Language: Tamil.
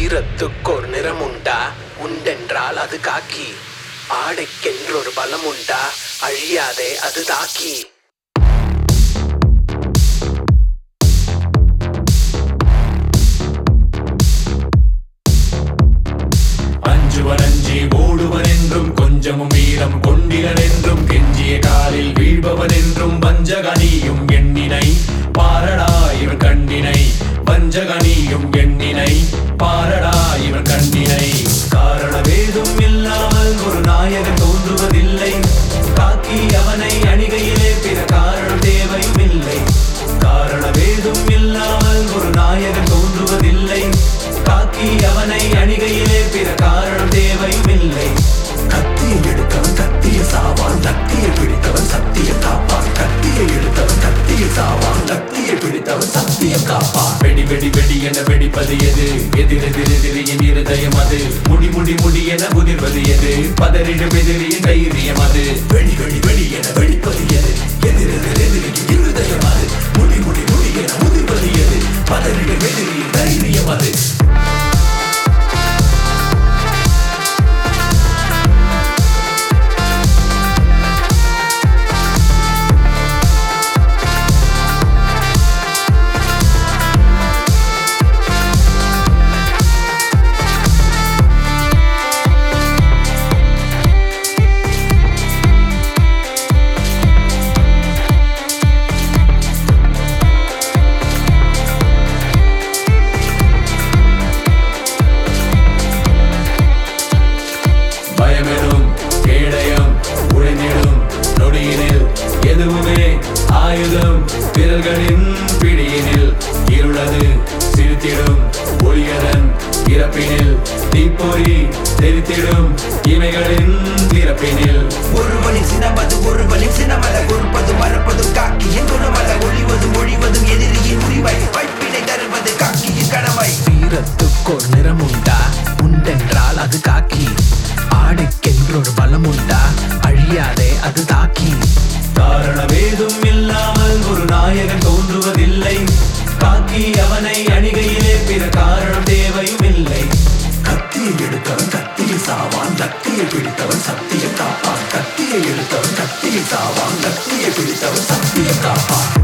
வீரத்துக்கோர் நிறமுண்டா உண்டென்றால் அது காக்கி ஆடைக்கென்றொரு பலமுண்டா அழியாதே அது தாக்கி அஞ்சுவன் அஞ்சி ஓடுவன் என்றும் கொஞ்சமும் வீரம் கொண்டிலன் என்றும் கெஞ்சிய காலில் வீழ்பவன் என்றும் வஞ்சகனியும் எண்ணினை பாரடா இவன் கண்ணினை வஞ்சகனியும் எண்ணினை பாரடா இவன் கண்ணினை காரணவேதும் இல்லாமல் ஒரு நாயகன் தோன்றுவதில்லை காக்கி அவனை அணிகையிலே பிற காரணம் தேவையும் இல்லை காரணவேதும் இல்லாமல் ஒரு நாயகன் தோன்றுவதில்லை காக்கி அவனை அணிகையிலே பிற காரணம் தேவையும் இல்லை கத்தியை எடுத்தவன் கத்திய சாவான் லத்தியை பிடித்தவன் சத்தியம் காப்பான் கத்தியை எடுத்தவன் கத்திய சாவான் லத்தியை பிடித்தவன் சத்தியம் காப்பான் வெடி வெடி வெடி என வெடிப்பது எது எதிரெதிர் எதிரியின் இருதயம் அது முடி முடி முடி என முதிர்வது எது பதறிடும் எதிரியின் தைரியம் அது வெடி வெடி வெடி என வெடிப்பது எது எதிரெதிர் எதிரியின் இருதயம் அது முடி முடி முடி என முதிர்வது எது பதறிடும் எதிரியின் தைரியம் அது பயமெனும் கேடயம் உழைந்திடும் நொடியினில் எதுவுமே ஆயுதம் விரல்களின் பிடியினில் இருளது சிரித்திடும் ஒளியதன் இறப்பினில் தீப்பொறி தெரித்திடும் இமைகளின் திறப்பினில் ஒருவனின் சினமது ஒருவனின் சினமல பொறுப்பது மறப்பதும் காக்கியின் குணமல ஒளிவதும் ஒழிவதும் எதிரியின் உரிமை வைப்பினை தருவது காக்கியின் கடமை வீரத்துக்கோர் நிறமுண்டா உண்டென்றால் அது காக்கி ஆடைக்கென்றொரு பலமுண்டா அழியாதே அது தாக்கி காரணவேதும் இல்லாமல் ஒரு நாயகன் தோன்றுவதில்லை காக்கி அவனை அணிகையிலே பிற காரணம் தேவையும் இல்லை கத்தியை எடுத்தவன் கத்தியை சாவான் லத்தியை பிடித்தவன் சத்தியம் காப்பான் கத்தியை எடுத்தவன் கத்தியை சாவான் லத்தியை பிடித்தவன் சத்தியம் காப்பான்